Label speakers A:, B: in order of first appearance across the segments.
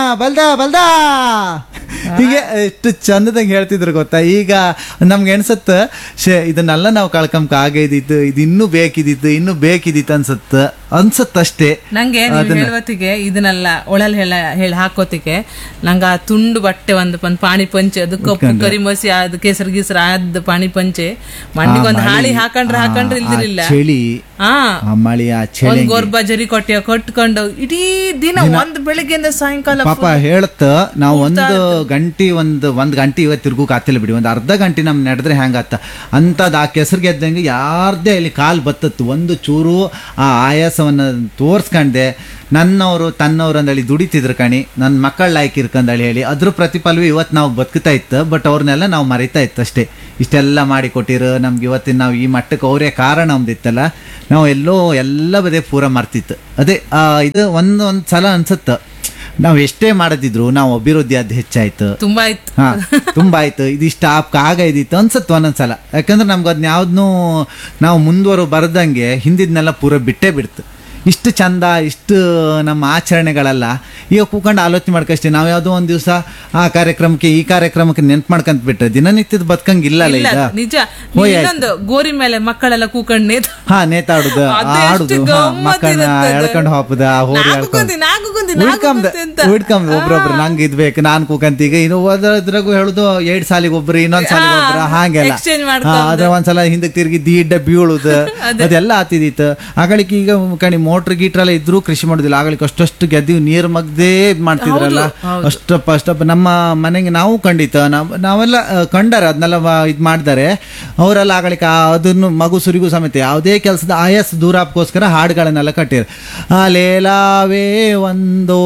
A: ಬಲ್ದ ಬಲ್ದ ಹೀಗೆ ಎಷ್ಟು ಚಂದದಂಗೆ ಹೇಳ್ತಿದ್ರು ಗೊತ್ತಾ ಈಗ ನಮ್ಗೆ ಅನ್ಸತ್ತ ಶೇ ಇದನ್ನೆಲ್ಲ ನಾವು ಕಳ್ಕೊಂಬ ಆಗೈದಿತ್ತು ಇದು ಇನ್ನೂ ಬೇಕಿದಿತ್ತು ಇನ್ನೂ ಬೇಕಿದಿತ್ತು ಅನ್ಸತ್ತ ಅನ್ಸತ್ತಷ್ಟೇ
B: ನಂಗೆ ನೀವು ಹೇಳುವತ್ತಿಗೆ ಇದನ್ನೆಲ್ಲ ಒಳಲ್ ಹೇಳ ಹೇಳಿ ಹಾಕೋತಿಗೆ ನಂಗ ಆ ತುಂಡು ಬಟ್ಟೆ ಒಂದು ಒಂದು ಪಾಣಿ ಪಂಚೆ ಅದು ಕಪ್ಪು ಕರಿ ಮಸಿ ಅದು ಕೇಸರಿ ಗೀಸರ ಆದ ಪಾಣಿ ಪಂಚೆ ಮಂಡಿಗೊಂದು ಹಾಳಿ ಹಾಕೊಂಡ್ರೆ ಹಾಕೊಂಡ್ರೆ ಇಲ್ದಿರಿಲ್ಲ
A: ಆ ಚಳಿ
B: ಹಾ
A: ಆ ಮಳಿ ಆ ಚಳಿ
B: ಒಂದ್ ಗೋರ್ಬ ಜರಿ ಕೊಟ್ಟೆ ಕಟ್ಕೊಂಡು ಇಡೀ ದಿನ ಒಂದ್ ಬೆಳಿಗ್ಗೆಯಿಂದ ಸಾಯಂಕಾಲ
A: ಪಾಪ ಹೇಳತ್ತ ನಾವು ಒಂದು ಗಂಟೆ ಒಂದು ಒಂದ್ ಗಂಟೆ ಇವತ್ತು ತಿರ್ಗೋಕ್ ಆತಿಲ್ಲ ಬಿಡಿ ಒಂದು ಅರ್ಧ ಗಂಟೆ ನಮ್ ನಡೆದ್ರೆ ಹೆಂಗಾತ ಅಂತದ್ ಆ ಕೆಸರಿಗೆ ಎದ್ದಂಗೆ ಯಾರ್ದೇ ಅಲ್ಲಿ ಕಾಲ್ ಬತ್ತತ್ತು ಒಂದು ಚೂರು ಆ ಆಯಾಸವನ್ನ ತೋರ್ಸ್ಕಂಡೆ ನನ್ನವರು ತನ್ನವ್ರು ಅಂದೇಳಿ ದುಡಿತಿದ್ರು ಕಣಿ ನನ್ನ ಮಕ್ಕಳ ಲಾಯ್ಕ್ ಇರ್ಕಂದಳಿ ಹೇಳಿ ಅದ್ರ ಪ್ರತಿಫಲವೇ ಇವತ್ತು ನಾವು ಬದುಕ್ತಾ ಇತ್ತು ಬಟ್ ಅವ್ರನ್ನೆಲ್ಲ ನಾವು ಮರಿತಾ ಇತ್ತು ಅಷ್ಟೇ ಇಷ್ಟೆಲ್ಲ ಮಾಡಿ ಕೊಟ್ಟಿರು ನಮ್ಗೆ ಇವತ್ತಿನ ನಾವು ಈ ಮಟ್ಟಕ್ಕೆ ಅವರೇ ಕಾರಣ ಒಂದಿತ್ತಲ್ಲ ನಾವು ಎಲ್ಲೋ ಎಲ್ಲ ಬದೇ ಪೂರ ಮರ್ತಿತ್ತು ಅದೇ ಆ, ಇದು ಒಂದು ಒಂದು ಸಲ ಅನ್ಸುತ್ತೆ ನಾವು ಎಷ್ಟೇ ಮಾಡದಿದ್ರು ನಾವು ಅಭಿವೃದ್ಧಿ ಅದು ಹೆಚ್ಚಾಯ್ತು
B: ತುಂಬಾ ಇತ್ತು
A: ಹಾ ತುಂಬಾ ಆಯ್ತು ಇದಿಷ್ಟ ಆಪ್ ಆಗ ಇದಿತ್ತು ಅನ್ಸತ್ತು ಒಂದೊಂದ್ಸಲ ಯಾಕಂದ್ರೆ ನಮ್ಗೆ ಅದನ್ನ ಯಾವ್ದನ್ನೂ ನಾವು ಮುಂದುವರು ಬರದಂಗೆ ಹಿಂದಿದ್ನೆಲ್ಲ ಪೂರ ಬಿಟ್ಟೇ ಬಿಡ್ತು ಇಷ್ಟು ಚಂದ ಇಷ್ಟು ನಮ್ಮ ಆಚರಣೆಗಳೆಲ್ಲ ಈಗ ಕೂತ್ಕೊಂಡು ಆಲೋಚನೆ ಮಾಡ್ಕಷ್ಟೇ ನಾವು ಯಾವುದೋ ಒಂದು ದಿವಸ ಆ ಕಾರ್ಯಕ್ರಮಕ್ಕೆ ಈ ಕಾರ್ಯಕ್ರಮಕ್ಕೆ ನೆನ್ಪು ಮಾಡ್ಕೊಂತ ಬಿಟ್ರೆ ದಿನನಿತ್ಯದ ಬದುಕಂಗಿಲ್ಲಲ್ಲ
B: ಇಲ್ಲ
A: ಈಗ
B: ನಿಜ ನೀವು ಇನ್ನೊಂದು ಗೋರಿ ಮೇಲೆ ಮಕ್ಕಳೆಲ್ಲ ಕೂಕೊಂಡ್ ನೇತ
A: ಹಾ ನೇತಾಡುದು
B: ಅದು ಎಷ್ಟು
A: ಆಡುದು ಹಾ,
B: ಗಮ್ಮತ್
A: ಮಕ್ಕಳನ್ನ
B: ಇರುತ್ತೆ ಅದು.
A: ಎಳ್ಕೊಂಡು ಹಾಪುದ ಹೋರಿ
B: ನಾಲ್ಕು
A: ಎಳ್ಕೊಂಡು
B: ಗುಂದಿ, ನಾಲ್ಕು ಗುಂದಿ, ನಾಲ್ಕು
A: ಉಳ್ಕಂಬ
B: ಗುಂದಿ ಅಂತ.
A: ಉಳ್ಕಂಬ ಒಬ್ರೊಬ್ರು ನಂಗೆ ಇದ್ ಬೇಕು ನಾನ್ ಕೂಕಂತ ಈಗ ಇನ್ನು ಅದ್ರಾಗೂ ಹೇಳುದು ಎರಡ್ ಸಾಲಿಗೆ ಒಬ್ರು ಇನ್ನೊಂದ್ ಸಾಲಿಗೆ ಒಬ್ರು ಹಾಗೆಲ್ಲ
B: exchange
A: ಹಾ,
B: ಮಾಡ್ಕೊಂಡು.
A: ಅದ್ರ ಒಂದ್ಸಲ ಹಿಂದಕ್ಕೆ ತಿರುಗಿ ದೀಡ್ಡ ಬೀಳುದು ಅದೆಲ್ಲ ಆತಿದಿತ್ತು ಆಗಳಿಕೆ ಈಗ ಕಣಿ ಮೋಟ್ರ್ ಗೀಟ್ರ್ ಎಲ್ಲ ಇದ್ರು ಕೃಷಿ ಮಾಡುದಿಲ್ಲ ಆಗಳಿಕೆ ಅಷ್ಟಷ್ಟು ಗೆದ್ದಿವಿ ನೀರ್ ಮಗ್ದೇ ಇದ್ ಮಾಡ್ತಿದ್ರಲ್ಲ ಅಷ್ಟಪ್ಪ ಅಷ್ಟಪ್ಪ ನಮ್ಮ ಮನೆಗೆ ನಾವು ಖಂಡಿತ ನಾವ್ ನಾವೆಲ್ಲ ಆ, ಕಂಡಾರ ಅದನ್ನೆಲ್ಲ ಇದು ಮಾಡ್ತಾರೆ ಅವರೆಲ್ಲ ಆಗಳಿಕೆ ಆ ಅದನ್ನು ಮಗು ಸುರಿಗೂ ಸಮೇತ ಯಾವುದೇ ಕೆಲಸದ ಆಯಾಸ ದೂರಾಪಕ್ಕೋಸ್ಕರ ಹಾಡುಗಳನ್ನೆಲ್ಲ ಕಟ್ಟಿರ ಆ ಲೇಲಾವೇ ಒಂದೋ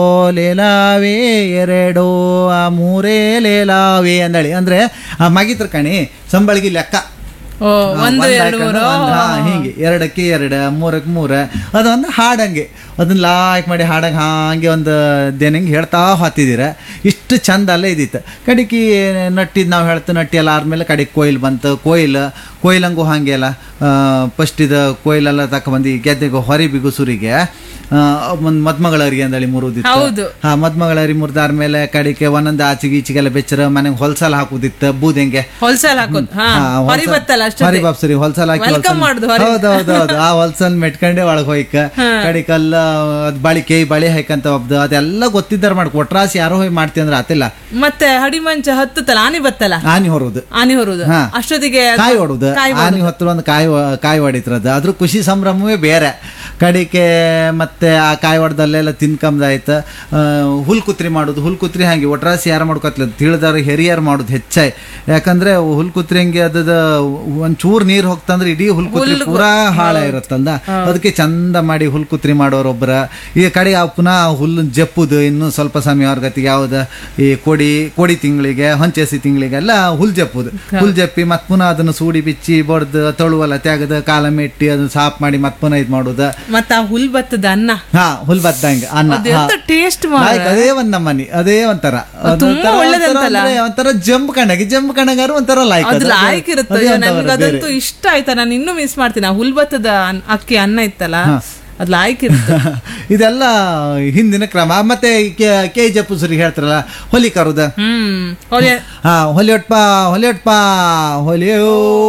A: ಲೇಲಾವೇ ಎರಡೋ ಆ ಮೂರೇ ಲೇಲಾವೇ ಅಂದಳಿ ಅಂದ್ರೆ ಆ ಮಗಿತ್ರ ಕಣಿ ಸಂಬಳಿಗೆ ಲೆಕ್ಕ
B: ಓ ಒಂದು ಎರಡು ಮೂರು
A: ಹಿಂಗೆ ಎರಡಕ್ಕೆ ಎರಡು ಮೂರಕ್ಕೆ ಮೂರ ಅದೊಂದು ಹಾಡಂಗೆ ಅದನ್ನ ಲಾಯ್ಕ್ ಮಾಡಿ ಹಾಡಂಗೆ ಹಾಗೆ ಒಂದು ದೇನಂಗೆ ಹೇಳ್ತಾ ಹೊತ್ತಿದ್ದೀರ ಇಷ್ಟು ಚಂದ ಅಲ್ಲೇ ಇದ್ದಿತ್ತು ಕಡಿಕಿ ನಟ್ಟಿದ್ ನಾವು ಹೇಳ್ತು ನಟ್ಟಿ ಎಲ್ಲ ಆದ್ಮೇಲೆ ಕಡೆಗೆ ಕೊಯ್ಲು ಬಂತು ಕೊಯ್ಲು ಕೊಯ್ಲಂಗೂ ಹಾಗೆ ಅಲ್ಲ ಫಸ್ಟ್ ಇದು ಕೊಯ್ಲೆಲ್ಲ ತಕೊಂಬಂದು ಗೆದ್ದೆಗೆ ಹೊರಿ ಬಿಗುಸುರಿಗೆ ಒಂದು ಮದ್ಮಗಳರಿಗೆ ಅಂದಳಿ ಮುರುದಿತ್ತು
B: ಹೌದು.
A: ಹಾ ಮದ್ಮಗಳರಿ ಮುರಿದಾದ್ಮೇಲೆ ಕಡಿಕೆ ಒಂದೊಂದು ಆಚೆಗೆ ಈಚೆಗೆಲ್ಲ ಬೆಚ್ಚರ ಮನೆಗೆ ಹೊಲ್ಸಲ್ ಹಾಕುದಿತ್ತು ಬೂದೆಂಗೆ
B: ಹೊಲ್ಸಲ್ ಹಾಕೋದು ಹಾ
A: ಹಾ,
B: ಹೊರಿ
A: ಹೊಲ್ಸಲ್-
B: ಬತ್ತಲ್ಲ
A: ಹೊರಿ
B: ಅಷ್ಟೇ
A: ಬಾಪ್ಸರಿ ಹೊಲ್ಸಲ್ ಹಾಕಿ
B: Welcome
A: ಹೊಲ್ಸಲ್-
B: ಮಾಡುದು ಹೊರಿ.
A: ಹೌದು ಹೌದು ಹೌದು ಆ ಹೊಲ್ಸಲ್ ಮೆಟ್ಕೊಂಡೆ ಒಳಗ್ ಹೋಯ್ಕ ಕಡಿಕಲ್ಲ ಅದ್ ಬಳಿಕೆ ಬಳಿ ಹಾಕಂತ ಒಬ್ದು ಅದೆಲ್ಲ ಗೊತ್ತಿದ್ದಾರ ಮಾಡಿ ಕೊಟ್ರಾಸಿ ಯಾರೋ ಹೋಗಿ ಮಾಡ್ತಿ ಅಂದ್ರೆ ಆತಿಲ್ಲ
B: ಮತ್ತೆ ಹಡಿಮಂಚ ಹತ್ತುತ್ತಲ್ಲ ಆನಿ ಬತ್ತಲ್ಲ
A: ಆನಿ ಹೊರೋದು
B: ಆನಿ ಹೊರುದು
A: ಹಾ.
B: ಅಷ್ಟೊತ್ತಿಗೆ ಅದು
A: ಕಾಯಿ ಹೊಡುದು
B: ಕಾಯಿ
A: ಆನಿ ಹೊತ್ತು ಒಂದು ಕಾಯಿ ಹೊ- ಕಾಯಿ ಹೊಡಿತ್ರದು ಅದ್ರ ಖುಷಿ ಸಂಭ್ರಮವೇ ಬೇರೆ ಕಡಿಕೆ ಮತ್ತೆ ಆ ಕಾಯಿ ಹೊಡೆದಲ್ಲೆಲ್ಲ ತಿನ್ಕಂದಾಯ್ತು ಹುಲ್ ಕುತ್ರಿ ಮಾಡೋದು ಹುಲ್ ಕುತ್ರಿ ಹಂಗೆ ಒಟ್ರಾಸಿ ಯಾರು ಮಾಡ್ಕೊತ್ಲ ತಿಳಿದಾರ ಹೆರಿಯರ್ ಮಾಡೋದು ಹೆಚ್ಚಾಯ್ ಯಾಕಂದ್ರೆ ಹುಲ್ ಕುತ್ರಿ ಹಂಗೆ ಅದ ಒಂದ್ ಚೂರ್ ನೀರ್ ಹೋಗ್ತಂದ್ರೆ ಇಡೀ ಹುಲ್ ಕುತ್ರಿ ಪೂರಾ ಹಾಳ ಇರುತ್ತಲ್ದ ಅದಕ್ಕೆ ಚಂದ ಮಾಡಿ ಹುಲ್ ಕುತ್ರಿ ಮಾಡೋರೊಬ್ಬರ ಈ ಕಡೆ ಆ ಪುನಃ ಹುಲ್ಲು ಜಪ್ಪುದು ಇನ್ನು ಸ್ವಲ್ಪ ಸಮಯ ಗತಿಗೆ ಯಾವ್ದು ಈ ಕೋಡಿ ಕೋಡಿ ತಿಂಗಳಿಗೆ ಹೊಂಚೆಸಿ ತಿಂಗಳಿಗೆಲ್ಲ ಹುಲ್ ಜಪ್ಪುದು ಹುಲ್ ಜಪ್ಪಿ ಮತ್ ಪುನಃ ಅದನ್ನು ಸೂಡಿ ಬಿಚ್ಚಿ ಬಡ್ದು ತೊಳುವಲ್ಲ ತೆಗೆದು ಕಾಲ ಮೆಟ್ಟಿ ಅದನ್ನ ಸಾಫ್ ಮಾಡಿ ಮತ್ ಪುನಃ ಇದ್ ಮಾಡುದು
B: ಮತ್ತ ಆ ಹುಲ್ ಬತ್ತದ ಅನ್ನ
A: ಹಾ ಹುಲ್ ಬದ್ದಂಗೆ ಅನ್ನ
B: ಅದು ಎಂತ
A: ಹಾ.
B: ಟೇಸ್ಟ್
A: Like ಅದೇ ಒಂದ್ ನಮ್ಮನಿ ಅದೇ ಒಂಥರ
B: ತುಂಬಾ
A: ಒಂಥರ-
B: ಒಳ್ಳೆದಂತಲ್ಲ?
A: ಒಂಥರ ಅಂದ್ರೆ ಒಂಥರ ಜಂಪ್ ಕಣಗೆ ಜಂಪ್ ಕಣಗಾರು ಒಂಥರ ಲೈಕ್
B: ಅದು ಲಾಯ್ಕ್ ಇರುತ್ತೆ ನನ್ಗೆ ಅದಂತೂ ಇಷ್ಟ ಆಯ್ತಾ ನಾನು ಇನ್ನೂ ಮಿಸ್ ಮಾಡ್ತೀನಿ ಆ ಹುಲ್ ಬತ್ತದ ಅನ್- ಅಕ್ಕಿ ಅನ್ನ ಇತ್ತಲ್ಲ ಅದ್ ಲಾಯ್ಕ್ ಇರುತ್ತೆ
A: ಇದೆಲ್ಲ ಹಿಂದಿನ ಕ್ರಮ ಮತ್ತೆ ಕೆ ಜಪ್ಪುಸರಿ ಹೇಳ್ತಾರಲ್ಲ ಹೊಲಿ ಕರುದ
B: ಹ್ಮ್ ಹೊಲೆ
A: ಹಾ ಹೊಲಿಯೊಟ್ಪ ಹೊಲಿಯೊಟ್ಪ ಹೊಲಿಯೋ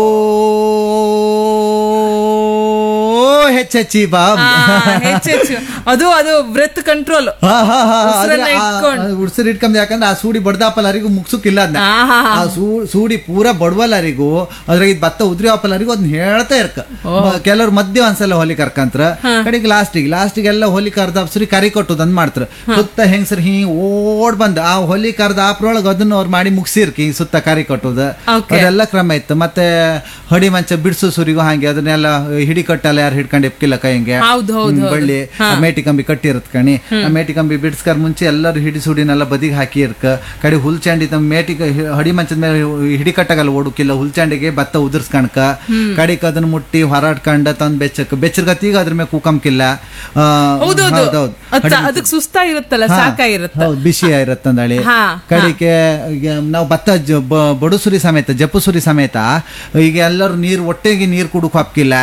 A: ಹೆಚ್ಚೆಚ್ಚಿ ಬಾ
B: ಆ, ಹೆಚ್ಚು ಹೆಚ್ಚು ಅದು ಅದು ಬ್ರೆತ್ ಕಂಟ್ರೋಲ್
A: ಹಾ, ಹಾ, ಹಾ,
B: ಉಸ್ರನ್ನ
A: ಆದ್ರೆ ಆ-
B: ಇಟ್ಕೊಂಡು.
A: ಆ ಉಸ್ರು ಇಟ್ಕೊಂಡ್ ಯಾಕಂದ್ರೆ ಆ ಸೂಡಿ ಬಡ್ದಾಪಲ್ಲರಿಗೂ ಮುಗ್ಸುಕ್ಕಿಲ್ಲ ಅದನ್ನ
B: ಆಹಾ.
A: ಆ ಸೂ- ಸೂಡಿ ಪೂರ ಬಡವಲ್ಲರಿಗೂ ಅದ್ರಾಗ ಇದ್ ಭತ್ತ ಉದ್ರಿ ಆಪಲ್ಲರಿಗೂ ಅದನ್ನ ಹೇಳ್ತಾ ಇರ್ಕ ಕೆಲವ್ರು ಮಧ್ಯ ಒಂದ್ಸಲ ಹೊಲಿ ಕರ್ಕಂತ್ರ ಕಡೆಗೆ ಲಾಸ್ಟಿಗೆ ಲಾಸ್ಟಿಗೆ ಎಲ್ಲ ಹೊಲಿ ಕರ್ದ ಅಪ್ಸರಿ ಕರಿ ಕೊಟ್ಟುದ್ ಅಂದ್ ಮಾಡ್ತಾರ ಸುತ್ತ ಹೆಂಗಸರ್ ಹಿಂಗ್ ಓಡ್ ಬಂದ್ ಆ ಹೊಲಿ ಕರ್ದ ಆಪ್ರೊಳಗ ಅದನ್ನ ಅವ್ರು ಮಾಡಿ ಮುಗ್ಸಿರ್ಕಿ ಸುತ್ತ ಕರಿ ಕೊಟ್ಟುದ
B: Okay.
A: ಅದೆಲ್ಲ ಕ್ರಮ ಇತ್ತು ಮತ್ತೆ ಹಡಿ ಮಂಚ ಬಿಡ್ಸು ಸುರಿಗೂ ಹಾಗೆ ಅದನ್ನೆಲ್ಲ ಹಿಡಿ ಕಟ್ಟಲ್ಲ ಯಾರು ಹಿಡ್ಕೊಂಡು ಎಪ್ಕಿಲ್ಲ ಕೈಗೆ
B: ಹೌದು, ಹೌದು,
A: ಹ್ಮ್,
B: ಹೌದು.
A: ಬಳ್ಳಿ ಆ ಮೇಟಿ ಕಂಬಿ ಕಟ್ಟಿರತ್ ಕಣಿ ಆ ಮೇಟಿ ಕಂಬಿ ಬಿಡ್ಸ್ಕರ್ ಮುಂಚೆ ಎಲ್ಲರೂ ಹಿಡಿ ಸುಡಿನೆಲ್ಲ ಬದಿಗೆ ಹಾಕಿ ಇರ್ಕ ಕಡೆ ಹುಲ್ಚಾಂಡಿ ತಮ್ಮ ಮೇಟಿ ಹಡಿ ಮಂಚದ ಮೇಲೆ ಹಿಡಿ ಕಟ್ಟಾಗಲ್ಲ ಓಡುಕಿಲ್ಲ ಹುಲ್ಚಾಂಡಿಗೆ ಭತ್ತ ಉದುರ್ಸ್ಕಣಕ ಕಡಿಕ್ ಅದನ್ನ ಮುಟ್ಟಿ ಹೊರಾಡ್ಕೊಂಡ ತಂದ್ ಬೆಚ್ಚಕ್ ಬೆಚ್ಚರ್ಗತ್ತೀಗ ಅದ್ರ ಮೇಲೆ ಕೂಕಂಕಿಲ್ಲ ಆ,
B: ಹೌದೌದು
A: ಹೌದೌದು.
B: ಅತ್ತ ಅದಕ್ಕೆ ಸುಸ್ತಾಗಿರುತ್ತಲ್ಲ
A: ಹಾ,
B: ಸಾಕಾಗಿರುತ್ತ
A: ಹೌದು ಬಿಸಿ ಇರತ್ತಂದಳಿ
B: ಹಾ,
A: ಕಡಿಕೆ ಈಗ ನಾವು ಭತ್ತ ಜ- ಬ- ಬಡುಸುರಿ ಸಮೇತ ಜಪ್ಪುಸುರಿ ಸಮೇತ ಈಗ ಎಲ್ಲರೂ ನೀರು ಒಟ್ಟೆಗೆ ನೀರು ಕುಡುಕ್ ಹಾಕಿಲ್ಲ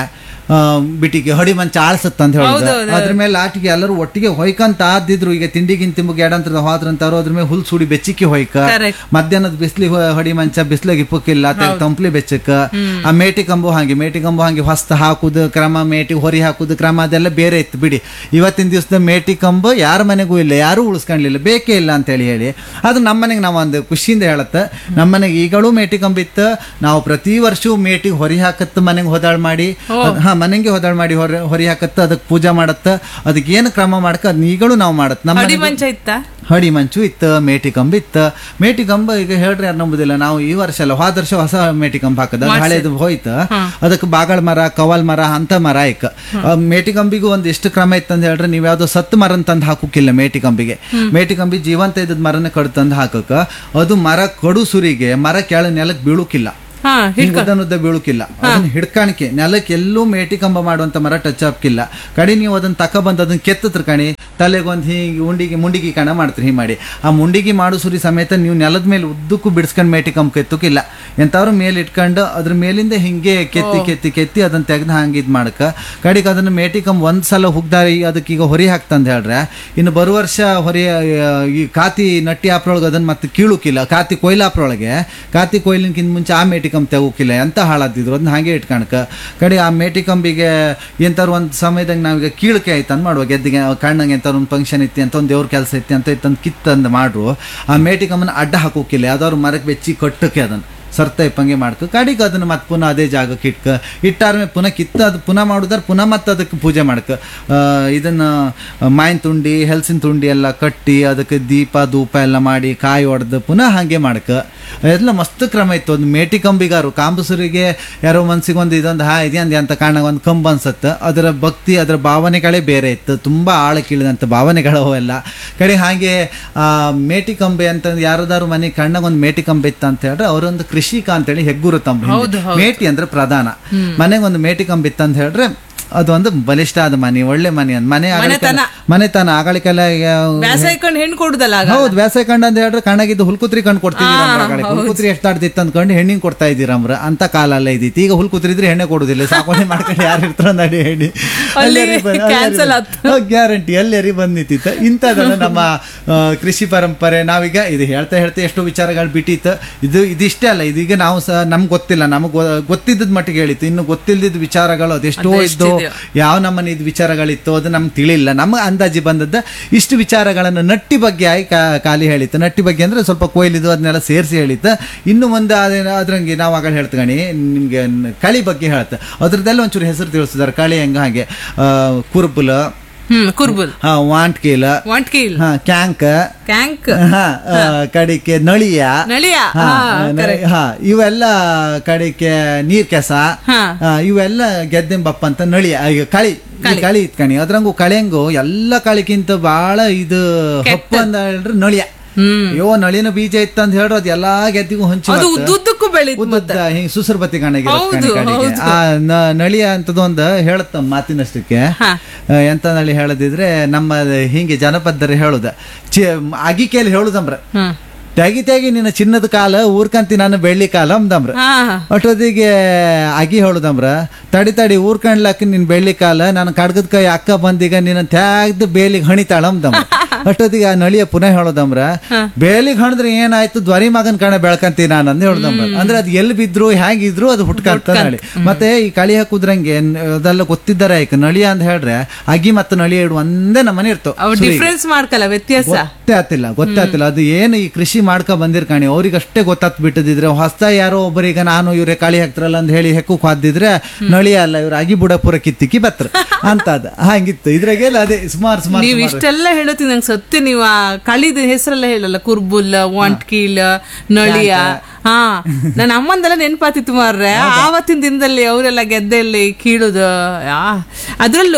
A: ಆ, ಬಿಟಿಗೆ ಹೊಡಿ ಮಂಚ ಆಳ್ಸತ್ ಅಂತ ಹೇಳುದು ಅದ್ರ ಮೇಲೆ ಲಾಟಿಗೆ ಎಲ್ಲರೂ ಒಟ್ಟಿಗೆ ಹೊಯ್ಕಂತ ಆದಿದ್ರು ಈಗ ತಿಂಡಿಗಿನ್ ತಿಂಬುಗೆ ಎಡಂತದ ಹೋದ್ರಂತಾರು ಅದ್ರ ಮೇಲೆ ಹುಲ್ ಸುಡಿ ಬೆಚ್ಚಿಕ್ಕಿ ಹೊಯ್ಕ
B: Correct.
A: ಮಧ್ಯಾಹ್ನದ ಬಿಸ್ಲಿ ಹೊಡಿ ಮಂಚ ಬಿಸ್ಲಿಗೆ ಇಪ್ಪಕ್ಕಿಲ್ಲ ತಂಪ್ಲಿ ಬೆಚ್ಚಕ್ಕ ಆ ಮೇಟಿ ಕಂಬು ಹಾಗೆ ಮೇಟಿ ಕಂಬು ಹಾಗೆ ಹೊಸ್ತ ಹಾಕುದು ಕ್ರಮ ಮೇಟಿ ಹೊರಿ ಹಾಕುದು ಕ್ರಮ ಅದೆಲ್ಲ ಬೇರೆ ಇತ್ತು ಬಿಡಿ ಇವತ್ತಿನ ದಿವಸದ ಮೇಟಿ ಕಂಬು ಯಾರ ಮನೆಗೂ ಇಲ್ಲ ಯಾರು ಉಳಿಸ್ಕೊಂಡ್ಲಿಲ್ಲ ಬೇಕೇ ಇಲ್ಲ ಅಂತ ಹೇಳಿ ಹೇಳಿ ಅದು ನಮ್ಮ ಮನೆಗೆ ನಾವು ಒಂದು ಖುಷಿಯಿಂದ ಹೇಳತ್ತ ನಮ್ಮ ಮನೆಗೆ ಈಗಳೂ ಮೇಟಿ ಕಂಬ ಇತ್ತು ನಾವು ಪ್ರತಿ ವರ್ಷವೂ ಮೇಟಿಗೆ ಹೊರಿ ಹಾಕತ್ತ ಮನೆಗೆ ಹೊದಾಳ್ ಮಾಡಿ ಅದ್- ಹಾ ಮನೆಗೆ ಹೊದಾಳ್ ಮಾಡಿ ಹೊರ ಹೊರಿ ಹಾಕತ್ತ ಅದಕ್ಕೆ ಪೂಜೆ ಮಾಡತ್ತ ಅದಕ್ಕೆ ಏನು ಕ್ರಮ ಮಾಡಕ್ಕ ಅದನ್ನ ಈಗಳೂ ನಾವು ಮಾಡತ್ ನಮ್ಮ
B: ಅಡಿ
A: ಮನೆಗೂ-
B: ಮಂಚ ಇತ್ತ
A: ಹಡಿ ಮಂಚು ಇತ್ತು ಮೇಟಿ ಕಂಬ ಇತ್ತು ಮೇಟಿ ಕಂಬ ಈಗ ಹೇಳ್ರಿ ಯಾರು ನಂಬುದಿಲ್ಲ ನಾವು ಈ ವರ್ಷ ಅಲ್ಲ ಹೋದ ವರ್ಷ ಹೊಸ ಮೇಟಿ ಕಂಬ ಹಾಕದ ಅದು ಹಳೇದು ಹೋಯ್ತು ಅದಕ್ಕೆ ಬಾಗಳ ಮರ ಕವಲ್ ಮರ ಅಂತ ಮರ ಇಕ್ಕ ಆ ಮೇಟಿ ಕಂಬಿಗೂ ಒಂದು ಎಷ್ಟು ಕ್ರಮ ಇತ್ತು ಅಂತ ಹೇಳ್ರಿ ನೀವು ಯಾವ್ದೋ ಸತ್ತು ಮರ ತಂದು ಹಾಕೋಕಿಲ್ಲ ಮೇಟಿ ಕಂಬಿಗೆ ಮೇಟಿ ಕಂಬಿ ಜೀವಂತ ಇದ್ದದ ಮರನ ಕಡ್ ತಂದು ಹಾಕಕ್ಕ ಅದು ಮರ ಕಡು ಸುರಿಗೆ ಮರ ಕೆಳ ನೆಲಕ್ಕೆ ಬೀಳುಕಿಲ್ಲ
B: ಹಾ
A: ಹಿಂಗ್ ಉದ್ದ ಬೀಳುಕಿಲ್ಲ ಅದನ್ನ ಹಿಡ್ಕಾಣಿಕೆ ನೆಲಕ್ಕೆ ಎಲ್ಲೂ ಮೇಟಿ ಕಂಬ ಮಾಡುವಂತ ಮರ ಟಚ್ ಹಾಕಿಲ್ಲ ಕಡಿ ನೀವು ಅದನ್ನ ತಕ ಬಂದು ಅದನ್ನ ಕೆತ್ತತ್ರ ಕಣಿ ತಲೆಗೊಂದು ಹೀಗೆ ಉಂಡಿಗೆ ಮುಂಡಿಗೆ ಕಣ ಮಾಡ್ತೀರಿ ಹೀಗೆ ಮಾಡಿ ಆ ಮುಂಡಿಗೆ ಮಾಡು ಸುರಿ ಸಮೇತ ನೀವು ನೆಲದ ಮೇಲೆ ಉದ್ದಕ್ಕೂ ಬಿಡಿಸ್ಕೊಂಡು ಮೇಟಿ ಕಂಬ ಕೆತ್ತಕ್ಕಿಲ್ಲ ಎಂಥವ್ರು ಮೇಲೆ ಇಟ್ಕೊಂಡು ಅದ್ರ ಮೇಲಿಂದ ಹಿಂಗೆ ಕೆತ್ತಿ ಕೆತ್ತಿ ಕೆತ್ತಿ ಅದನ್ನ ತೆಗೆದು ಹಂಗೆ ಇದು ಮಾಡಕ ಕಡಿಗೆ ಅದನ್ನ ಮೇಟಿ ಕಂಬ ಒಂದ್ ಸಲ ಹುಗ್ದಾರಿ ಅದಕ್ಕೆ ಈಗ ಹೊರಿ ಹಾಕ್ತಂದ ಹೇಳ್ರೆ ಇನ್ನು ಬರುವ ವರ್ಷ ಹೊರಿ ಆ, ಈ ಕಾತಿ ನಟ್ಟಿ ಆಪ್ರೊಳಗೆ ಅದನ್ನ ಮತ್ತೆ ಕೀಳುಕಿಲ್ಲ ಕಾತಿ ಕೊಯ್ಲಾಪ್ರೊಳಗೆ ಕಾತಿ ಕೊಯ್ಲಿನ್ಕಿಂತ ಮುಂಚೆ ಆ ಮೇಟಿ ಕಂಬ ತೆಗೋಕಿಲ್ಲ ಎಂತ ಹಾಳಾದಿದ್ರು ಅದನ್ನ ಹಾಗೆ ಇಟ್ಕಣಕ ಕಡೆ ಆ ಮೇಟಿ ಕಂಬಿಗೆ ಎಂತಾರು ಒಂದು ಸಮಯದಾಗ ನಾವೀಗ ಕೀಳಕೆ ಆಯ್ತು ಅಂದ್ ಮಾಡುವ ಗೆದ್ದಿಗೆ ಕಣ್ಣಂಗೆ ಎಂತಾರು ಒಂದು ಫಂಕ್ಷನ್ ಇತ್ತು ಅಂತ ಒಂದು ದೇವ್ರ ಕೆಲಸ ಇತ್ತು ಅಂತ ಇತ್ತಂದು ಕಿತ್ತಂದು ಮಾಡ್ರು ಆ ಮೇಟಿ ಕಂಬನ ಅಡ್ಡ ಹಾಕೋಕಿಲ್ಲ ಯಾವ್ದಾದ್ರು ಮರಕ್ಕೆ ಬೆಚ್ಚಿ ಕಟ್ಟಕ್ಕೆ ಅದನ್ನ ಸರ್ತ ಇಪ್ಪಂಗೆ ಮಾಡ್ಕ ಕಡಿಗೆ ಅದನ್ನ ಮತ್ತೆ ಪುನಃ ಅದೇ ಜಾಗಕ್ಕೆ ಇಟ್ಕ ಇಟ್ಟಾರ್ಮೆ ಪುನಃ ಕಿತ್ತ ಅದು ಪುನಃ ಮಾಡುದಾರ ಪುನಃ ಮತ್ತೆ ಅದಕ್ಕೆ ಪೂಜೆ ಮಾಡ್ಕ ಆ, ಇದನ್ನ ಮಾಯಿನ ತುಂಡಿ ಹೆಲ್ಸಿನ ತುಂಡಿ ಎಲ್ಲ ಕಟ್ಟಿ ಅದಕ್ಕೆ ದೀಪ ಧೂಪ ಎಲ್ಲ ಮಾಡಿ ಕಾಯಿ ಹೊಡೆದು ಪುನಃ ಹಾಗೆ ಮಾಡ್ಕ ಎಲ್ಲ ಮಸ್ತ್ ಕ್ರಮ ಇತ್ತು ಒಂದು ಮೇಟಿ ಕಂಬಿಗಾರು ಕಾಂಬಸೂರಿಗೆ ಯಾರೋ ಮನ್ಸಿಗೆ ಒಂದು ಇದೊಂದು ಹಾ ಇದೆಯಂದು ಅಂತ ಕಾರಣ ಒಂದು ಕಂಬ ಅನ್ಸತ್ತೆ ಅದರ ಭಕ್ತಿ ಅದರ ಭಾವನೆಗಳೇ ಬೇರೆ ಇತ್ತು ತುಂಬಾ ಆಳಕ್ಕಿಳಿದಂಥ ಭಾವನೆಗಳು ಅವೆಲ್ಲ ಕಡೆ ಹಾಗೆ ಆ ಮೇಟಿ ಕಂಬೆ ಅಂತ ಯಾರದಾರು ಮನೆ ಕಣ್ಣಾಗ ಒಂದು ಮೇಟಿ ಕಂಬೆ ಇತ್ತು ಅಂತ ಹೇಳಿದ್ರೆ ಅವರೊಂದು ಕೃಷಿಕ ಅಂತೇಳಿ ಹೆಗ್ಗುರು ತಮ್ಮ ಹಿಂದೆ. ಮೇಟಿ ಅಂದ್ರೆ ಪ್ರಧಾನ ಮನೆಗೆ ಒಂದು ಮೇಟಿ ಕಂಬ ಇತ್ತು ಅಂತ ಹೇಳಿದ್ರೆ ಅದೊಂದು ಬಲಿಷ್ಠ ಆದ ಮನೆ ಒಳ್ಳೆ ಮನೆ ಅಂತ ಮನೆ ಆಗಳಿಕೆಲ್ಲ- ಮನೆತನ ಆಗಳಿಕೆಲ್ಲ
B: ವ್ಯಾಸ ಇಟ್ಕೊಂಡು ಹೆಣ್ಣು ಕೊಡುದಲ್ಲ ಆಗ
A: ಹೌದು ವ್ಯಾಸ ಕಂಡ ಅಂತ ಹೇಳಿದ್ರೆ ಕಣ್ಣಾಗಿದ್ದು ಹುಲ್ಕುತ್ರಿ ಕಣ್ ಕೊಡ್ತೀವಿ ಹುಲ್ಕುತ್ರಿ ಎಷ್ಟು ಆಡ್ದಿತ್ತು ಅಂದ್ಕೊಂಡು ಹೆಣ್ಣಿಗೆ ಕೊಡ್ತಾ ಇದ್ದೀರಮ್ರ ಅಂತ ಕಾಲ ಅಲ್ಲ ಇದ್ದಿತ್ತು ಈಗ ಹುಲ್ಕುತ್ರಿ ಇದ್ರೆ ಹೆಣ್ಣೆ ಕೊಡುದಿಲ್ಲ ಸಾಕೋಣೆ ಮಾಡ್ಕೊಂಡು ಯಾರು ಇರ್ತಾರ ನಡಿ ಹೆಣ್ಣಿ
B: ಅಲ್ಲಿ cancel ಆತು.
A: ಗ್ಯಾರಂಟಿ ಎಲ್ಲರಿ ಬಂದ್ ನಿಂತಿತ್ತು ಇಂಥದ್ದೆಲ್ಲ ನಮ್ಮ ಆ, ಕೃಷಿ ಪರಂಪರೆ ನಾವೀಗ ಇದು ಹೇಳ್ತಾ ಹೇಳ್ತಾ ಎಷ್ಟೋ ವಿಚಾರಗಳು ಬಿಟ್ಟಿತ್ತು ಇದು ಇದಿಷ್ಟೇ ಅಲ್ಲ ಇದೀಗ ನಾವು ಸಹ ನಮ್ಗೆ ಗೊತ್ತಿಲ್ಲ ನಮಗೆ ಗೊತ್ತಿದ್ದದ ಮಟ್ಟಿಗೆ ಹೇಳಿತ್ತು ಇನ್ನು ಗೊತ್ತಿಲ್ಲದಿದ್ದ ವಿಚಾರಗಳು ಅದೆಷ್ಟೋ ಇದ್ದು ಯಾವ ನಮ್ಮನೆ ಇದು ವಿಚಾರಗಳಿತ್ತು ಅದು ನಮ್ಗೆ ತಿಳಿಲ್ಲ ನಮ್ಗೆ ಅಂದಾಜಿ ಬಂದದ್ದು ಇಷ್ಟು ವಿಚಾರಗಳನ್ನು ನಟ್ಟಿ ಬಗ್ಗೆ ಆಗಿ ಕಾ- ಖಾಲಿ ಹೇಳಿತ್ತು ನಟ್ಟಿ ಬಗ್ಗೆ ಅಂದ್ರೆ ಸ್ವಲ್ಪ ಕೊಯ್ಲಿದು ಅದನ್ನೆಲ್ಲ ಸೇರಿಸಿ ಹೇಳಿತ್ತು ಇನ್ನು ಒಂದು ಅದೇನ- ಅದ್ರಂಗೆ ನಾವು ಆಗ ಹೇಳ್ತಗಣಿ ನಿಮ್ಗೆ ನ- ಕಳಿ ಬಗ್ಗೆ ಹೇಳ್ತ ಅದ್ರದ್ದೆಲ್ಲ ಒಂಚೂರು ಹೆಸರು ತಿಳಿಸಿದಾರೆ ಕಳಿ ಹೆಂಗ ಹಾಗೆ ಆ, ಕುರ್ಬುಲ
B: ಹ್ಮ್ ಕುರ್ಬುಲ್
A: ಹಾ ವಾಂಟ್ಕೀಲ
B: ವಾಂಟ್ಕೀಲ್
A: ಹಾ ಕ್ಯಾಂಕ್
B: ಕ್ಯಾಂಕ್
A: ಹಾ ಆ, ಕಡಿಕೆ ನಳಿಯ
B: ನಳಿಯ
A: ಹಾ,
B: ಹಾ,
A: ನ- ಹಾ ಇವೆಲ್ಲ ಕಡಿಕೆ ನೀರ್ ಕೆಸ
B: ಹಾ.
A: ಆ, ಇವೆಲ್ಲ ಗೆದ್ದೆಂಬಪ್ಪ ಅಂತ ನಳಿಯ ಈಗ ಕಳಿ ಈ ಕಳಿ ಇತ್ಕಣಿ ಅದ್ರಂಗು ಕಳೆಂಗು ಎಲ್ಲ ಕಳಿಗಿಂತ ಬಾಳ ಇದು ಹಪ್ಪು ಅಂತ ಹೇಳಿದ್ರೆ ನಳಿಯ
B: ಹ್ಮ್
A: ಅಯ್ಯೋ ನಳಿನ ಬೀಜ ಇತ್ತು ಅಂತ ಹೇಳಿದ್ರೆ ಅದು ಎಲ್ಲಾ ಗೆದ್ದಿಗೂ ಹಂಚು
B: ಅದು ಉದ್ದುದ್ದಕ್ಕೂ ಬೆಳೀತು
A: ಉದ್ದ ಹಿಂಗ್ ಸುಸರ್ ಬತ್ತಿ ಕಾಣಿಗೆ
B: ಹೌದು, ಹೌದು.
A: ಆ ನ- ನಳಿಯ ಅಂತದೊಂದು ಹೇಳತ್ತ ಮಾತಿನಷ್ಟಕ್ಕೆ
B: ಹಾ.
A: ಆ, ಎಂತ ನಳಿ ಹೇಳದಿದ್ರೆ ನಮ್ಮ ಹಿಂಗೆ ಜನಪದರು ಹೇಳುದ ಚಿ ಅಗಿಕೆಯಲ್ಲಿ ಹೇಳುದಂಬ್ರ
B: ಹ್ಮ್
A: ತೆಗಿ ತೆಗಿ ನಿನ್ನ ಚಿನ್ನದ ಕಾಲ ಊರ್ಕಂತಿ ನಾನು ಬೆಳ್ಳಿ ಕಾಲ ಅಂದಮ್ರ
B: ಹಾ
A: ಅಷ್ಟೊತ್ತಿಗೆ ಅಗಿ ಹೇಳುದಮ್ರ ತಡಿ ತಡಿ ಊರ್ಕಂಡ್ಲಕ್ಕ ನಿನ್ ಬೆಳ್ಳಿ ಕಾಲ ನಾನು ಕಡ್ಗದ ಕೈ ಅಕ್ಕ ಬಂದೀಗ ನಿನ್ನ ತ್ಯಾಗ್ದು ಬೇಲಿಗೆ ಹಣಿತಾಳ ಅಂದಮ್ರ ಅಷ್ಟೊತ್ತಿಗೆ ಆ ನಳಿಯ ಪುನಃ ಹೇಳೋದಮ್ರ ಬೇಲಿಗೆ ಹಣದ್ರೆ ಏನಾಯ್ತು ದ್ವರಿ ಮಗನ್ ಕಣ ಬೆಳ್ಕಂತಿ ನಾನು ಅಂದ್ ಹೇಳ್ದಮ್ರ ಅಂದ್ರೆ ಅದು ಎಲ್ಲಿ ಬಿದ್ರು ಹೇಗಿದ್ರು ಅದು ಹುಟ್ಕಂತ ನಳಿ ಮತ್ತೆ ಈ ಕಳಿ ಹಾಕುದ್ರಂಗೆ ನ್- ಅದೆಲ್ಲ ಗೊತ್ತಿದ್ದಾರೆ ಆಯ್ತು ನಳಿಯ ಅಂತ ಹೇಳ್ರೆ ಅಗಿ ಮತ್ತು ನಳಿಯ ಇಡು ಒಂದೇ ನಮ್ಮನೆ ಇರ್ತವೆ
B: ಅವ್ ಡಿಫ್ರೆನ್ಸ್ ಮಾಡ್ಕಲ್ಲ ವ್ಯತ್ಯಾಸ
A: ಗೊತ್ತೇ ಆತಿಲ್ಲ ಗೊತ್ತೇ ಆತಿಲ್ಲ ಅದು ಏನು ಈ ಕೃಷಿ ಮಾಡ್ಕೊ ಬಂದಿರ್ಕಾಣಿ ಅವ್ರಿಗೆ ಅಷ್ಟೇ ಗೊತ್ತಾತ್ ಬಿಟ್ಟದಿದ್ರೆ ಹೊಸ ಯಾರೋ ಒಬ್ಬರಿಗೆ ನಾನು ಇವ್ರೆ ಕಾಳಿ ಹಾಕ್ತಾರಲ್ಲ ಅಂತ ಹೇಳಿ ಹೆಕ್ಕಕ್ ಹಾದಿದ್ರೆ ನಳಿ ಅಲ್ಲ ಇವ್ರು ಅಗಿ ಬುಡ ಪೂರ ಕಿತ್ತಿಕ್ಕಿ ಬತ್ರ ಅಂತದ್ ಹಂಗಿತ್ತು ಇದ್ರಾಗೆಲ್ಲ ಅದೇ ಸುಮಾರು ಸುಮಾರು
B: ನೀವ್ ಇಷ್ಟೆಲ್ಲ ಹೇಳುತ್ತೀನಿ ನಂಗೆ ಸತ್ಯ ನೀವು ಆ ಕಳಿದ ಹೆಸರೆಲ್ಲ ಹೇಳಲ್ಲ ಕುರ್ಬುಲ್ ವಾಂಟ್ಕೀಲ್ ನಳಿಯ ಹಾ ನನ್ನ ಅಮ್ಮಂದೆಲ್ಲ ನೆನಪಾತಿತ್ತು ಮಾರ್ರೆ ಆವತ್ತಿನ ದಿನದಲ್ಲಿ ಅವರೆಲ್ಲ ಗೆದ್ದೆಲ್ಲಿ ಕೀಳುದು ಆ, ಅದ್ರಲ್ಲೂ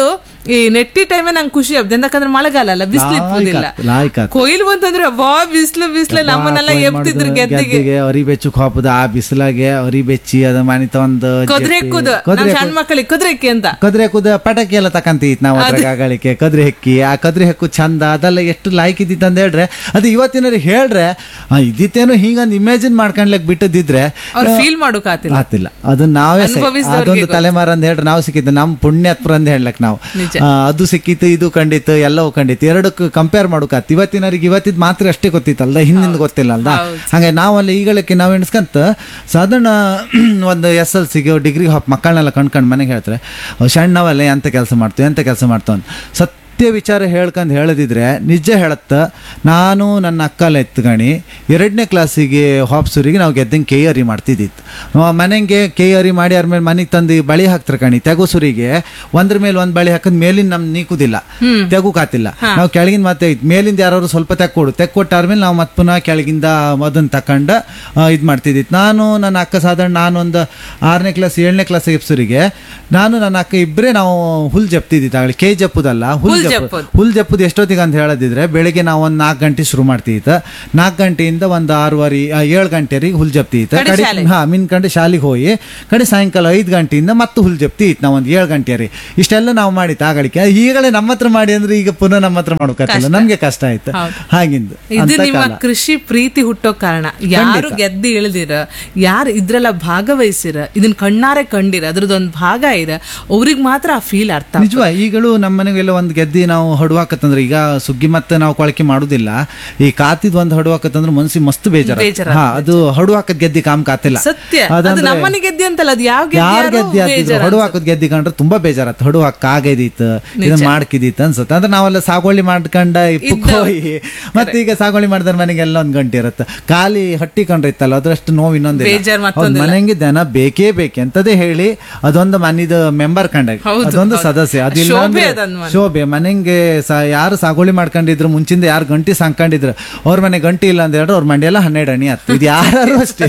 B: ಈ ನೆಟ್ಟಿ ಟೈಮೇ ನಂಗೆ ಖುಷಿ ಆಗ್ತದೆ ಯಾಕಂದ್ರೆ ಮಳೆಗಾಲ ಅಲ್ಲ ಬಿಸಿಲು ಇಪ್ಪುದಿಲ್ಲ
A: ಲಾಯ್ಕ
B: ಕೊಯ್ಲು ಬಂತಂದ್ರೆ ವಾ ಬಿಸಿಲು ಬಿಸಿಲು ನಮ್ಮನ್ನೆಲ್ಲ ಎಬ್ತಿದ್ರು ಗೆದ್ದಿಗೆ
A: ಗೆದ್ದಿಗೆ ಅರಿ ಬೆಚ್ಚಕ್ ಹಾಪುದ ಆ ಬಿಸಿಲಾಗೆ ಅರಿ ಬೆಚ್ಚಿ ಅದ ಮನಿತ ಒಂದು
B: ಕುದುರೆ ಕುದು ನಮ್ ಸಣ್ಣ ಮಕ್ಕಳಿಗೆ ಕುದುರೆ ಎಕ್ಕಿ ಅಂತ
A: ಕದ್ರೆ ಕುದ ಪಟಾಕಿ ಎಲ್ಲ ತಕಂತೀತ್ ನಾವು ಅದ್ರಾಗ ಆಗಳಿಕೆ ಕದ್ರಿ ಹೆಕ್ಕಿ ಆ ಕದ್ರಿ ಹೆಕ್ಕು ಚಂದ ಅದೆಲ್ಲ ಎಷ್ಟು ಲಾಯ್ಕ್ ಇದ್ದಿತ್ತು ಅಂತ ಹೇಳ್ರೆ ಅದು ಇವತ್ತಿನವ್ರಿಗೆ ಹೇಳ್ರೆ ಆ, ಇದ್ದಿತ್ತೇನೋ ಹಿಂಗೊಂದು ಇಮ್ಯಾಜಿನ್ ಮಾಡ್ಕೊಂಡ್ಲಕ್ ಬಿಟ್ಟದಿದ್ರೆ
B: ಅವ್ರು ಫೀಲ್ ಮಾಡೋಕಾತಿಲ್ಲ
A: ಆತಿಲ್ಲ ಅದು ನಾವೇ ಸೈ-
B: ಅನುಭವಿಸಿದವ್ರಿಗೆ
A: ಅದೊಂದು ತಲೆಮಾರ ಅಂತ ಹೇಳ್ರೆ ನಾವು ಸಿಕ್ಕಿದ್ದು ನಮ್ಮ ಪುಣ್ಯತ್ಪರ ಅಂತ ಹೇಳ್ಲಕ್ ನಾವು
B: ನಿಜ.
A: ಆ, ಅದು ಸಿಕ್ಕಿತ್ತು ಇದು ಕಂಡಿತ್ತು ಎಲ್ಲವೂ ಕಂಡಿತ್ತು ಎರಡಕ್ಕೂ ಕಂಪೇರ್ ಮಾಡೋಕಾತ್ ಇವತ್ತಿನವ್ರಿಗೆ ಇವತ್ತಿದ್ ಮಾತ್ರ ಅಷ್ಟೇ ಗೊತ್ತಿತ್ತಲ್ದ ಹಿಂದಿನ ಗೊತ್ತಿಲ್ಲ ಅಲ್ದ ಹಂಗೆ ನಾವಲ್ಲಿ ಈಗಳಕ್ಕೆ ನಾವು ಎಣಿಸ್ಕಂತ ಸಾಧಾರಣ ಒಂದು ಎಸ್ ಎಲ್ ಸಿಗೆ ಡಿಗ್ರಿ ಹಾಪ್ ಮಕ್ಕಳನ್ನೆಲ್ಲ ಕಂಡ್ಕೊಂಡು ಮನೆಗೆ ಹೇಳ್ತಾರೆ ಅವ್ ಸಣ್ಣವಲ್ಲೇ ಎಂತ ಕೆಲಸ ಮಾಡ್ತೀವಿ ಎಂತ ಕೆಲಸ ಮಾಡ್ತಾವ ಅಂತ ಸತ್ಯ ವಿಚಾರ ಹೇಳ್ಕೊಂಡು ಹೇಳದಿದ್ರೆ ನಿಜ ಹೇಳತ್ತ ನಾನು ನನ್ನ ಅಕ್ಕಲ್ಲ ಎತ್ಗಣಿ ಎರಡನೇ ಕ್ಲಾಸಿಗೆ ಹಾಪ್ಸೂರಿಗೆ ನಾವು ಗೆದ್ದಂಗೆ ಕೆ ಅರಿ ಮಾಡ್ತಿದ್ದಿತ್ತು ಮನೆಗೆ ಕೆ ಅರಿ ಮಾಡಿ ಆದ್ಮೇಲೆ ಮನೆಗೆ ತಂದು ಬಳಿ ಹಾಕ್ತಾರೆ ಕಣಿ ತೆಗುಸುರಿಗೆ ಒಂದ್ರ ಮೇಲೆ ಒಂದು ಬಳಿ ಹಾಕಿದ್ ಮೇಲಿನ ನಮ್ ನೀಕುದಿಲ್ಲ ತೆಗುಕಾತಿಲ್ಲ ನಾವು ಕೆಳಗಿನ ಮತ್ತೆ ಇದ್ ಮೇಲಿಂದ ಯಾರು ಸ್ವಲ್ಪ ತೆಕ್ಕೊಡು ತೆಕ್ಕೊಟ್ಟಾದ್ಮೇಲೆ ನಾವು ಮತ್ತೆ ಪುನಃ ಕೆಳಗಿಂದ ಅದನ್ನ ತಕೊಂಡು ಇದು ಮಾಡ್ತಿದ್ದಿತ್ತು ನಾನು ನನ್ನ ಅಕ್ಕ ಸಾಧಾರಣ ನಾನು ಒಂದು ಆರನೇ ಕ್ಲಾಸ್ ಏಳನೇ ಕ್ಲಾಸ್ ಎಪ್ಸೂರಿಗೆ ನಾನು ನನ್ನ ಅಕ್ಕ ಇಬ್ಬರೇ ನಾವು ಹುಲ್ ಜಪ್ತಿದ್ದಿತ್ತು ಆಗಲಿ ಕೈ ಜಪ್ಪುದಲ್ಲ ಹುಲ್
B: ಹುಲ್
A: ಜಪ್ಪು
B: ಜಪ್ಪುದು.
A: ಹುಲ್ ಜಪ್ಪುದು ಎಷ್ಟೊತ್ತಿಗೆ ಅಂತ ಹೇಳದಿದ್ರೆ ಬೆಳಿಗ್ಗೆ ನಾವು ಒಂದು ನಾಲ್ಕು ಗಂಟೆ ಶುರು ಮಾಡ್ತಿತ್ತು ನಾಲ್ಕು ಗಂಟೆಯಿಂದ ಒಂದು ಆರೂವರೆ ಆ, ಏಳು ಗಂಟೆವರೆಗೆ ಹುಲ್ ಜಪ್ತಿತ್ತು
B: ಕಡೆ
A: ಕಡೆ
B: ಶಾಲೆ.
A: ಹಾ ಮಿನ್ಕಂಡು ಶಾಲೆಗೆ ಹೋಗಿ ಕಡೆ ಸಾಯಂಕಾಲ ಐದು ಗಂಟೆಯಿಂದ ಮತ್ತೆ ಹುಲ್ ಜಪ್ತಿ ಇತ್ತು ನಾವು ಒಂದು ಏಳು ಗಂಟೆ ರೀ ಇಷ್ಟೆಲ್ಲ ನಾವು ಮಾಡಿತ್ತು ಆಗಳಿಕೆ ಈಗಲೇ ನಮ್ಮ ಹತ್ರ ಮಾಡಿ ಅಂದ್ರೆ ಈಗ ಪುನಃ ನಮ್ಮ ಹತ್ರ ಮಾಡೋಕತ್ತಿಲ್ಲ ನಮ್ಗೆ ಕಷ್ಟ ಆಯ್ತು
B: ಹೌದು.
A: ಹಾಗಿಂದು
B: ಇದು
A: ಅಂತ
B: ನಿಮ್ಮ
A: ಕಾಲ.
B: ಕೃಷಿ ಪ್ರೀತಿ ಹುಟ್ಟೋ ಕಾರಣ ಯಾರು ಗೆದ್ದು ಇಳಿದಿರ ಯಾರು ಇದ್ರೆಲ್ಲ ಭಾಗವಹಿಸಿರ ಇದನ್ನ ಕಣ್ಣಾರೆ ಕಂಡಿರ ಅದ್ರದ್ದೊಂದು ಭಾಗ ಇರ ಅವ್ರಿಗೆ ಮಾತ್ರ ಆ ಫೀಲ್ ಅರ್ಥ ಆಗ್ತದೆ.
A: ನಿಜವಾ ಈಗಲೂ ನಮ್ಮ ಮನೆಗೆಲ್ಲ ಒಂದು ಗೆದ್ದಿ ನಾವು ಹಡುವಾಕತ್ತಂದ್ರೆ ಈಗ ಸುಗ್ಗಿ ಮತ್ತೆ ನಾವು ಕೊಳಕೆ ಮಾಡುದಿಲ್ಲ ಈ ಕಾತಿದ್ ಒಂದು ಹಡುವಾಕತ್ತಂದ್ರೆ ಮನ್ಸಿಗೆ ಮಸ್ತ್ ಬೇಜಾರ
B: ಬೇಜಾರಾಗ್ತದೆ.
A: ಹಾ ಅದು ಹಡುವಾಕದ್ ಗೆದ್ದಿ ಕಾಮ್ ಕಾತಿಲ್ಲ
B: ಸತ್ಯ ಅದು
A: ಅದಂದ್ರೆ
B: ನಮ್ಮನೆ ಗೆದ್ದಿ ಅಂತಲ್ಲ ಅದು ಯಾವ
A: ಯಾರ್ ಗೆದ್ದಿ
B: ಗೆದ್ದಿ
A: ಆಗ್ತಿದ್ರು ಹೊಡು ಹಾಕೋದ್ ಗೆದ್ದಿ ಕಂಡ್ರೆ ತುಂಬಾ ಬೇಜಾರತ್ ಹೊಡು ಹಾಕ ಆಗೈದಿತ್ತು ಇದನ್ನ ಮಾಡ್ಕಿದಿತ್ತು ಅನ್ಸುತ್ತೆ ಅಂದ್ರೆ ನಾವೆಲ್ಲ ಸಾಗುವಳಿ ಮಾಡ್ಕೊಂಡ ಇಪ್ಪಕ್ಕೆ ಹೋಗಿ ಮತ್ತೆ ಈಗ ಸಾಗುವಳಿ ಮಾಡಿದ್ರ ಮನೆಗೆಲ್ಲ ಒಂದ್ ಗಂಟೆ ಇರುತ್ತೆ ಖಾಲಿ ಹಟ್ಟಿ ಕಂಡ್ರಿತ್ತಲ್ಲ ಅದ್ರಷ್ಟು ನೋವು ಇನ್ನೊಂದು
B: ಬೇಜಾರ್ ಮತ್ತೊಂದಿಲ್ಲ.
A: ಮನೆಗೆ ದನ ಬೇಕೇ ಬೇಕು ಎಂತದೇ ಹೇಳಿ ಅದೊಂದು ಮನಿದ ಮೆಂಬರ್ ಕಂಡಾಗ
B: ಹೌದು,
A: ಅದೊಂದು
B: ಹೌದು.
A: ಸದಸ್ಯ ಅದಿಲ್ಲ
B: ಶೋಭೆ
A: ಅಂದ್ರೆ
B: ಅದೊಂದು ಮನೆ.
A: ಶೋಭೆ ಮನೆಗೆ ಸ- ಯಾರು ಸಾಗುವಳಿ ಮಾಡ್ಕೊಂಡಿದ್ರು ಮುಂಚಿಂದ ಯಾರು ಗಂಟಿ ಸಾಕೊಂಡಿದ್ರು ಅವ್ರ ಮನೆ ಗಂಟಿ ಇಲ್ಲ ಅಂತ ಹೇಳಿದ್ರೆ ಅವ್ರ ಮಂಡಿಯೆಲ್ಲ ಹನ್ನೆರಡು ಅಣಿ ಹತ್ತು ಇದು ಯಾರು ಅಷ್ಟೇ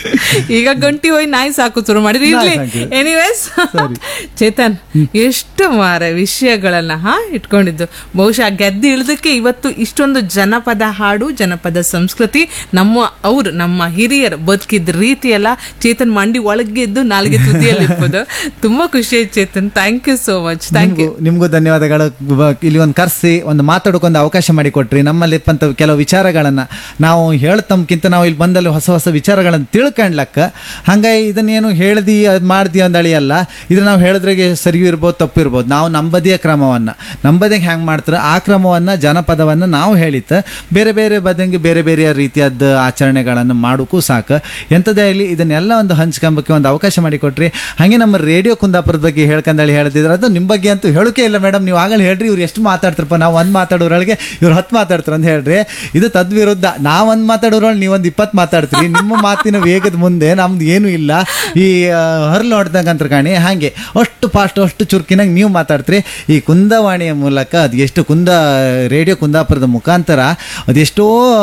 B: ಈಗ ಗಂಟಿ ಹೋಗಿ ನಾಯಿ ಸಾಕು ಶುರು ಮಾಡಿದ್ರಿ ಇರ್ಲಿ
A: ನಾಯಿ ಸಾಕು.
B: ಎನಿವೇಸ್ ಚೇತನ್ ಎಷ್ಟು ಮಾರ ವಿಷಯಗಳನ್ನ ಹಾ ಇಟ್ಕೊಂಡಿದ್ದು ಬಹುಶಃ ಗೆದ್ದು ಇಳಿದಕ್ಕೆ ಇವತ್ತು ಇಷ್ಟೊಂದು ಜನಪದ ಹಾಡು ಜನಪದ ಸಂಸ್ಕೃತಿ ನಮ್ಮ ಅವ್ರು ನಮ್ಮ ಹಿರಿಯರು ಬದುಕಿದ ರೀತಿ ಎಲ್ಲ ಚೇತನ್ ಮಂಡಿ ಒಳಗಿದ್ದು ನಾಲ್ಗೆ ತುದಿಯಲ್ಲಿ ಇರ್ಬೋದು ತುಂಬಾ ಖುಷಿ ಆಯ್ತು Chetan thank you so much thank you
A: ನಿಮ್ಗೂ ನಿಮ್ಗೂ ಧನ್ಯವಾದಗಳು ಬ- ಇಲ್ಲಿ ಒಂದು ಕರೆಸಿ ಒಂದು ಮಾತಾಡೋಕೊಂದು ಅವಕಾಶ ಮಾಡಿಕೊಟ್ರಿ ನಮ್ಮಲ್ಲಿ ಇಪ್ಪಂತ ಕೆಲವು ವಿಚಾರಗಳನ್ನ ನಾವು ಹೇಳ್ತಮ್ಕಿಂತ ನಾವು ಇಲ್ಲಿ ಬಂದಲ್ಲಿ ಹೊಸ ಹೊಸ ವಿಚಾರಗಳನ್ನು ತಿಳ್ಕೊಂಡ್ಲಕ್ಕ ಹಂಗಾಗಿ ಇದನ್ನೇನು ಹೇಳ್ದಿ ಅದು ಮಾಡ್ದಿ ಅಂದಳಿಯಲ್ಲ ಇದು ನಾವು ಹೇಳಿದ್ರಾಗೆ ಸರಿಯೂ ಇರ್ಬೋದು ತಪ್ಪು ಇರ್ಬೋದು ನಾವು ನಂಬದಿಯ ಕ್ರಮವನ್ನ ನಂಬದಿಗೆ ಹ್ಯಾಂಗ್ ಮಾಡ್ತಾರೆ ಆ ಕ್ರಮವನ್ನ ಜನಪದವನ್ನ ನಾವು ಹೇಳಿತ್ತ ಬೇರೆ ಬೇರೆ ಬದಂಗೆ ಬೇರೆ ಬೇರೆ ರೀತಿಯಾದ ಆಚರಣೆಗಳನ್ನು ಮಾಡೋಕ್ಕೂ ಸಾಕು ಎಂಥದೇ ಆಗಲಿ ಇದನ್ನೆಲ್ಲ ಒಂದು ಹಂಚ್ಕೊಂಬಕ್ಕೆ ಒಂದು ಅವಕಾಶ ಮಾಡಿಕೊಟ್ರಿ ಹಾಗೆ ನಮ್ಮ ರೇಡಿಯೋ ಕುಂದಾಪುರದ ಬಗ್ಗೆ ಹೇಳ್ಕಂದಳಿ ಹೇಳ್ತಿದ್ರು ಅದು ನಿಮ್ಮ ಬಗ್ಗೆ ಅಂತೂ ಹೇಳೋಕೆ ಇಲ್ಲ ಮೇಡಮ್ ನೀವು ಆಗಲೇ ಹೇಳ್ರಿ ಇವ್ರು ಎಷ್ಟು ಮಾತಾಡ್ತಾರಪ್ಪ ನಾವು ಒಂದು ಮಾತಾಡೋರೊಳಗೆ ಇವ್ರು ಹತ್ತು ಮಾತಾಡ್ತಾರೆ ಅಂತ ಹೇಳ್ರಿ ಇದು ತದ್ವಿರುದ್ಧ ನಾವು ಒಂದು ಮಾತಾಡೋರೊಳಗೆ ನೀವು ಒಂದು ಇಪ್ಪತ್ತು ಮಾತಾಡ್ತೀರಿ ನಿಮ್ಮ ಮಾತಿನ ವೇಗದ ಮುಂದೆ ನಮ್ದು ಏನೂ ಇಲ್ಲ ಈ ಹರ್ಲು ನೋಡ್ದಂಗಂತ ಕಾಣಿ ಹಾಗೆ ಅಷ್ಟು ಫಾಸ್ಟ್ ಅಷ್ಟು ಚುರುಕಿನಾಗ ನೀವು ಮಾತಾಡ್ತೀರಿ ಈ ಕುಂದವಾಣಿಯ ಮೂಲಕ ಅದು ಎಷ್ಟು ಕುಂದ ರೇಡಿಯೋ ಕುಂದಾಪುರದ ಮುಖಾಂತರ ಅದೆಷ್ಟೋ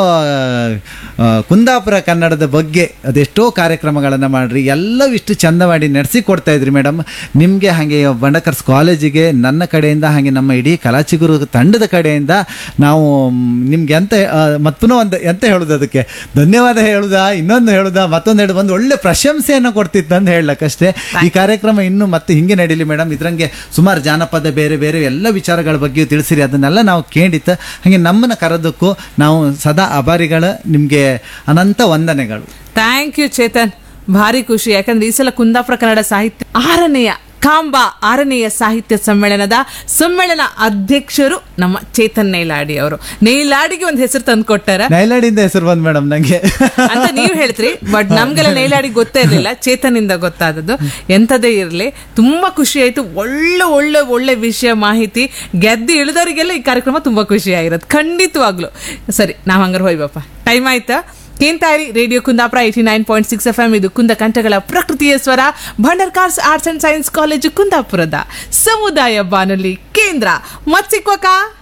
A: ಆ, ಕುಂದಾಪುರ ಕನ್ನಡದ ಬಗ್ಗೆ ಅದೆಷ್ಟೋ ಕಾರ್ಯಕ್ರಮಗಳನ್ನು ಮಾಡ್ರಿ ಎಲ್ಲವೂ ಇಷ್ಟು ಚಂದ ಮಾಡಿ ನಡೆಸಿ ಕೊಡ್ತಾ ಇದ್ರಿ ಮೇಡಮ್ ನಿಮಗೆ ಹಾಗೆ ಬಂಡಕರ್ಸ್ ಕಾಲೇಜಿಗೆ ನನ್ನ ಕಡೆಯಿಂದ ಹಾಗೆ ನಮ್ಮ ಇಡೀ ಕಲಾಚಿಗುರು ತಂಡದ ಕಡೆಯಿಂದ ನಾವು ಮ್, ನಿಮ್ಗೆ ಎಂತ ಆ, ಮತ್ ಪುನಃ ಒಂದು ಎಂತ ಹೇಳುದು ಅದಕ್ಕೆ ಧನ್ಯವಾದ ಹೇಳುದಾ ಇನ್ನೊಂದು ಹೇಳುದಾ ಮತ್ತೊಂದು ಹೇಳುದು ಒಂದು ಒಳ್ಳೆ ಪ್ರಶಂಸೆಯನ್ನು ಕೊಡ್ತಿತ್ತು ಅಂತ ಹೇಳಕ್ಕಷ್ಟೇ ಈ ಕಾರ್ಯಕ್ರಮ ಇನ್ನು ಮತ್ತೆ ಹಿಂಗೆ ನಡೀಲಿ ಮೇಡಮ್ ಇದ್ರಂಗೆ ಸುಮಾರು ಜಾನಪದ ಬೇರೆ ಬೇರೆ ಎಲ್ಲ ವಿಚಾರಗಳ ಬಗ್ಗೆಯೂ ತಿಳಿಸಿರಿ ಅದನ್ನೆಲ್ಲ ನಾವು ಕೇಳಿತ್ತು ಹಾಗೆ ನಮ್ಮನ್ನ ಕರೆದಕ್ಕೂ ನಾವು ಸದಾ ಅಭಾರಿಗಳು ನಿಮಗೆ ಅನಂತ ವಂದನೆಗಳು
B: ಥ್ಯಾಂಕ್ ಯು ಚೇತನ್ ಭಾರಿ ಖುಷಿ ಯಾಕಂದ್ರೆ ಈ ಸಲ ಕುಂದಾಪುರ ಕನ್ನಡ ಸಾಹಿತ್ಯ ಆರನೆಯ ಕಾಂಬಾ ಆರನೆಯ ಸಾಹಿತ್ಯ ಸಮ್ಮೇಳನದ ಸಮ್ಮೇಳನ ಅಧ್ಯಕ್ಷರು ನಮ್ಮ ಚೇತನ್ ನೈಲಾಡಿ ಅವರು ನೈಲಾಡಿಗೆ ಒಂದು ಹೆಸರು ತಂದು ಕೊಟ್ಟಾರ
A: ನೈಲಾಡಿಂದ ಹೆಸರು ಬಂದ್ ಮೇಡಮ್ ನಂಗೆ
B: ಅಂತ ನೀವು ಹೇಳ್ತೀರಿ ಬಟ್ ನಮ್ಗೆಲ್ಲ ನೈಲಾಡಿ ಗೊತ್ತೇ ಇರಲಿಲ್ಲ ಚೇತನಿಂದ ಗೊತ್ತಾದದ್ದು ಎಂಥದೇ ಇರಲಿ ತುಂಬಾ ಖುಷಿ ಆಯ್ತು ಒಳ್ಳೆ ಒಳ್ಳೆ ಒಳ್ಳೆ ವಿಷಯ ಮಾಹಿತಿ ಗೆದ್ದು ಇಳಿದವರಿಗೆಲ್ಲ ಈ ಕಾರ್ಯಕ್ರಮ ತುಂಬಾ ಖುಷಿ ಆಗಿರೋದು ಖಂಡಿತವಾಗ್ಲು ಸರಿ ನಾವ್ ಹಂಗಾರೆ ಹೋಯ್ಬಪ್ಪ ಟೈಮ್ ಆಯ್ತಾ ಕೇಂತಾರಿ radio Kundapura eighty nine point six F M ಇದು ಕುಂದ ಕಂಠಗಳ ಪ್ರಕೃತಿಯ ಸ್ವರ Bhandarkars arts and science college ಕುಂದಾಪುರದ ಸಮುದಾಯ ಬಾನುಲಿ ಕೇಂದ್ರ ಮತ್ ಸಿಕ್ವಕ